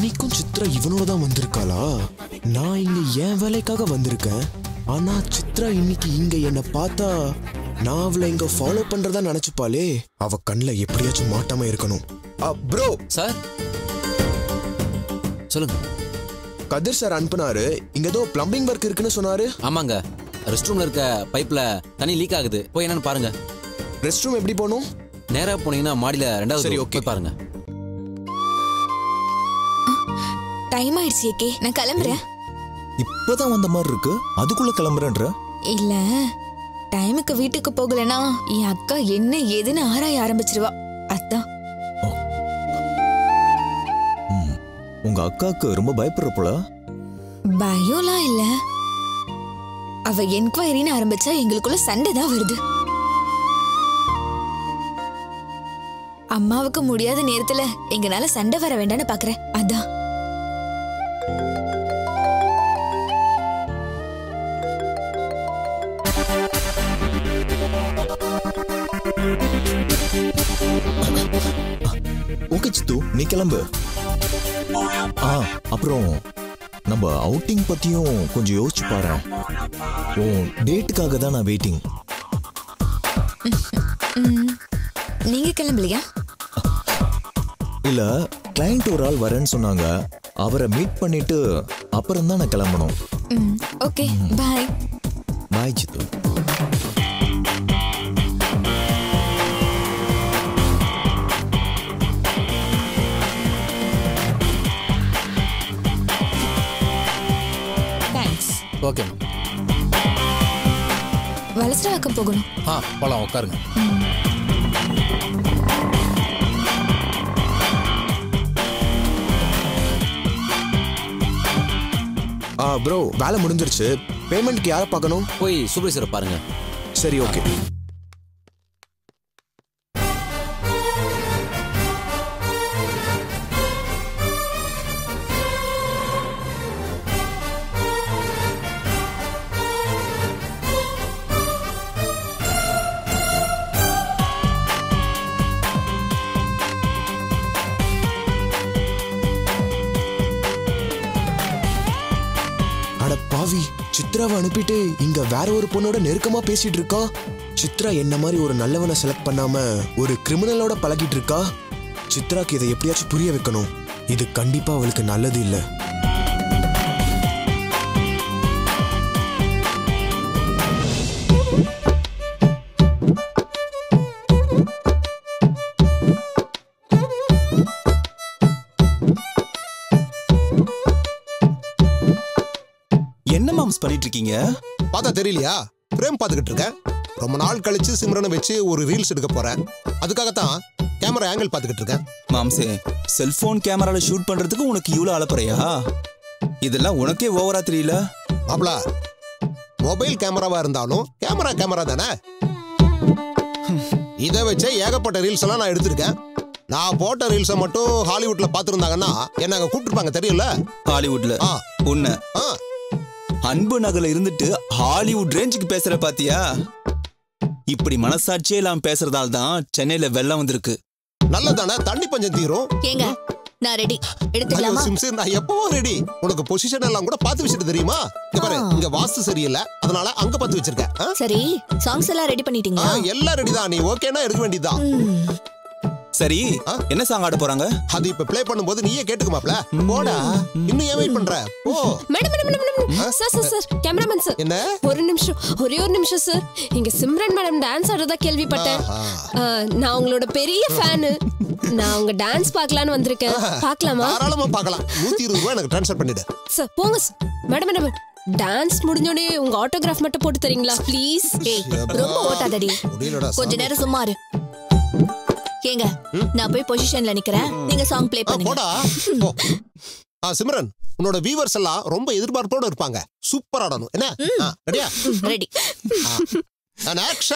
இன்னைக்கும் சித்ரா இவனோட தான் வந்திருக்காளா நான் இங்க என் வேலைக்காக வந்திருக்கேன் ஆனா சித்ரா இன்னைக்கு இங்க என்ன பார்த்தா நான் அவளை இங்க ஃபாலோ பண்றதா நினைச்சுப்பாளே அவ கண்ணுல எப்படியாச்சும் மாட்டாம இருக்கணும் ப்ரோ சார் சொல்லுங்க கதிர் சார் அனுப்புனாரு இங்க ஏதோ பிளம்பிங் ஒர்க் இருக்குன்னு சொன்னாரு ஆமாங்க ரெஸ்ட் ரூம்ல இருக்க பைப்ல தண்ணி லீக் ஆகுது போய் என்னன்னு பாருங்க ரெஸ்ட் ரூம் எப்படி போகணும் நேரா போனீங்கன்னா மாடியில ரெண்டாவது சரி, room okay. போய் பாருங்க டைம் ஆயிடுச்சு ஏகே நான் கிளம்புறேன் இப்பதான் வந்த மாதிரி இருக்கு அதுக்குள்ள கிளம்புறேன்ற இல்ல டைமுக்கு வீட்டுக்கு போகலனா என் அக்கா என்ன ஏதுன்னு ஆராய ஆரம்பிச்சிருவா அதான் ம். உங்க அக்காக்கு ரொம்ப பயப்படுற போல பயம்லாம் இல்ல அவ என்கொயரின்னு ஆரம்பிச்சா எங்களுக்குள்ள சண்டை தான் வருது அம்மாவுக்கு முடியாத நேரத்துல எங்கனால சண்டை வர வேண்டாம்னு பாக்குறேன் அதான் ஓகே சித்து நீ கிளம்பு ஆ அப்புறம் நம்ம அவுட்டிங் பத்தியும் கொஞ்சம் யோசிச்சு பாரு உன் டேட்டுக்காக தான் நான் வெயிட்டிங் ம், நீங்க கிளம்பலையா இல்ல கிளைண்ட் ஒரு ஆள் வரேன்னு சொன்னாங்க அவரை மீட் பண்ணிட்டு அப்புறம் தான் நான் கிளம்பணும் ம், okay bye bye Siddhu thanks okay Valasaravakkam போகணும் ஆ போலாம் உட்காருங்க ஆ ப்ரோ வேலை முடிஞ்சிருச்சு பேமெண்ட்க்கு யாரை பார்க்கணும் போய் சூப்பர்வைசரை பாருங்க சரி ஓகே அட பாவி சித்ராவை அனுப்பிட்டு இங்க வேற ஒரு பொண்ணோட நெருக்கமா பேசிட்டு இருக்கா சித்ரா என்ன மாதிரி ஒரு நல்லவனை செலக்ட் பண்ணாம ஒரு கிரிமினலோட பழகிட்டு இருக்கா சித்ராக்கு இதை எப்படியாச்சும் புரிய வைக்கணும் இது கண்டிப்பா அவளுக்கு நல்லது இல்ல என்ன மாம்ஸ் பண்ணிட்டு இருக்கீங்க பார்த்தா தெரியலையா பிரேம் பார்த்துக்கிட்டு இருக்கேன் ரொம்ப நாள் கழிச்சு சிம்ரனை வச்சு ஒரு ரீல்ஸ் எடுக்க போறேன் அதுக்காகத்தான் கேமரா ஆங்கிள் பார்த்துக்கிட்டு இருக்கேன் மாம்சே செல்போன் கேமரால ஷூட் பண்றதுக்கு உனக்கு இவ்வளவு அலப்பறையா இதெல்லாம் உனக்கே ஓவரா தெரியல மாப்ள மொபைல் கேமராவா இருந்தாலும் கேமரா கேமரா தானே இதை வச்சே ஏகப்பட்ட ரீல்ஸ் எல்லாம் நான் எடுத்திருக்கேன் நான் போட்ட ரீல்ஸை மட்டும் ஹாலிவுட்ல பார்த்துருந்தாங்கன்னா என்ன அங்க கூப்பிட்டுருப்பாங்க தெரியல ஹாலிவுட்ல ஆ உன்ன ஆ அன்பு நகல இருந்துட்டு ஹாலிவுட் ரேஞ்சுக்கு பேசுற பாத்தியா இப்படி மனசாட்சியே இல்லாம பேசுறதால தான் சென்னையில வெள்ளம் வந்திருக்கு நல்லதானே தண்ணி பஞ்சம் தீரும் ஏங்க நான் ரெடி ஐயோ, எடுத்துக்கலாமா சிம்ஸ் நான் எப்பவும் ரெடி உனக்கு பொசிஷன் எல்லாம் கூட பார்த்து வச்சுட்டு தெரியுமா இங்க பாரு இங்க வாஸ்து சரியில்லை அதனால அங்க பார்த்து வச்சிருக்கேன் ஆ? சரி சாங்ஸ் எல்லாம் ரெடி ஆ, பண்ணிட்டீங்களா எல்லாம் ரெடி தான் நீ ஓகேனா எடுக்க வேண்டியதுதான் ம், சரி ஆ? என்ன சாங் ஆட போறாங்க அது இப்ப ப்ளே பண்ணும்போது நீயே கேட்டுக்குமாப்ல போடா இன்னும் ஏன் வெயிட் பண்ற ஓ madam madam madam madam sir sir sir cameraman sir என்ன ஒரு நிமிஷம் ஒரே ஒரு நிமிஷம் சார் இங்க சிம்ரன் மேடம் டான்ஸ் ஆடுறதா கேள்விப்பட்டேன் ஆஹா. ஆ, நான் உங்களோட பெரிய ஃபேனு நான் உங்க டான்ஸ் பார்க்கலான்னு வந்திருக்கேன் பார்க்கலாமா தாராளமா பார்க்கலாம் நூத்தி இருபது ரூபாய் எனக்கு ட்ரான்ஸ்ஃபர் பண்ணிடு சார் போங்க சார் மேடம் மேடம் டான்ஸ் முடிஞ்சோடனே உங்க ஆட்டோகிராஃப் மட்டும் போட்டு தரீங்களா ப்ளீஸ் ஏய் ரொம்ப ஓட்டாதடி முடியலடா கொஞ்ச நேரம் சும்மா இரு ஏங்க நான் போய் பொசிஷன்ல நிக்கிறேன் நீங்க சாங் ப்ளே ஆ, பண்ணுங்க போடா போ. ஆ சிம்ரன் உன்னோட வியூவர்ஸ் எல்லாம் ரொம்ப எதிர்பார்ப்போட இருப்பாங்க சூப்பர் ஆடணும் என்ன ரெடியா ரெடி ஆக்ஷன்